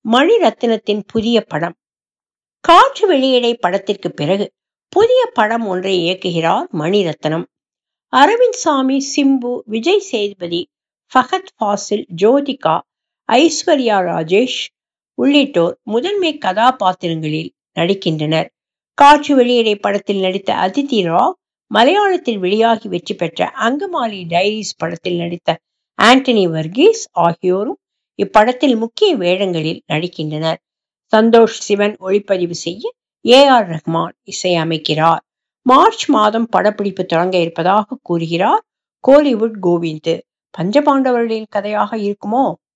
மணிரத்னத்தின் புதிய படம் காற்று வெளியிடை படத்திற்கு பிறகு புதிய படம் ஒன்றை இயக்குகிறார் மணிரத்னம் அரவிந்த் சாமி சிம்பு விஜய் சேதுபதி ஃபஹத் ஃபாசில் ஜோதிகா ஐஸ்வர்யா ராஜேஷ் உள்ளிட்டோர் முதன்மை கதாபாத்திரங்களில் நடிக்கின்றனர் காற்று வெளியிடை படத்தில் நடித்த அதிதி ராவ் மலையாளத்தில் வெளியாகி வெற்றி பெற்ற அங்கமாலி டைரிஸ் படத்தில் நடித்த ஆண்டனி வர்கீஸ் ஆகியோரும் இப்படத்தில் முக்கிய வேடங்களில் நடிக்கின்றனர் சந்தோஷ் சிவன் ஒளிப்பதிவு செய்ய ஏ ஆர் ரஹ்மான் இசையமைக்கிறார் மார்ச் மாதம் படப்பிடிப்பு தொடங்க இருப்பதாக கூறுகிறார் கோலிவுட் கோவிந்த் பஞ்சபாண்டவர்களின் கதையாக இருக்குமோ